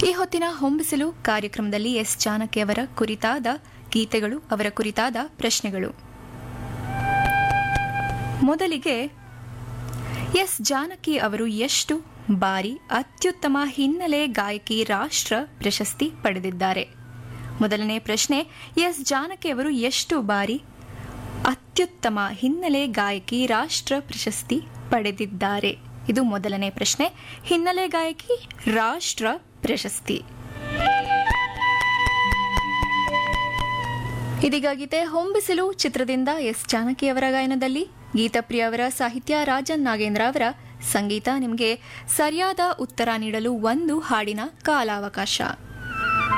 ಈ ಹೊತ್ತಿನ ಹೊಂಬಿಸಲು ಕಾರ್ಯಕ್ರಮದಲ್ಲಿ ಎಸ್ ಜಾನಕಿ ಅವರ ಕುರಿತಾದ ಗೀತೆಗಳು ಅವರ ಕುರಿತಾದ ಪ್ರಶ್ನೆಗಳು ಮೊದಲಿಗೆ ಎಸ್ ಜಾನಕಿ ಅವರು ಎಷ್ಟು ಬಾರಿ ಅತ್ಯುತ್ತಮ ಹಿನ್ನೆಲೆ ಗಾಯಕಿ ರಾಷ್ಟ್ರ ಪ್ರಶಸ್ತಿ ಪಡೆದಿದ್ದಾರೆ ಮೊದಲನೇ ಪ್ರಶ್ನೆ ಎಸ್ ಜಾನಕಿ ಅವರು ಎಷ್ಟು ಬಾರಿ ಅತ್ಯುತ್ತಮ ಹಿನ್ನೆಲೆ ಗಾಯಕಿ ರಾಷ್ಟ್ರ ಪ್ರಶಸ್ತಿ ಪಡೆದಿದ್ದಾರೆ ಇದು ಮೊದಲನೇ ಪ್ರಶ್ನೆ ಹಿನ್ನೆಲೆ ಗಾಯಕಿ ರಾಷ್ಟ್ರ ಪ್ರಶಸ್ತಿ ಇದೀಗ ಗೀತೆ ಹೊಂಬಿಸಲು ಚಿತ್ರದಿಂದ ಎಸ್ ಜಾನಕಿ ಅವರ ಗಾಯನದಲ್ಲಿ ಗೀತಪ್ರಿಯ ಅವರ ಸಾಹಿತ್ಯ ರಾಜನ್ ನಾಗೇಂದ್ರ ಅವರ ಸಂಗೀತ ನಿಮಗೆ ಸರಿಯಾದ ಉತ್ತರ ನೀಡಲು ಒಂದು ಹಾಡಿನ ಕಾಲಾವಕಾಶ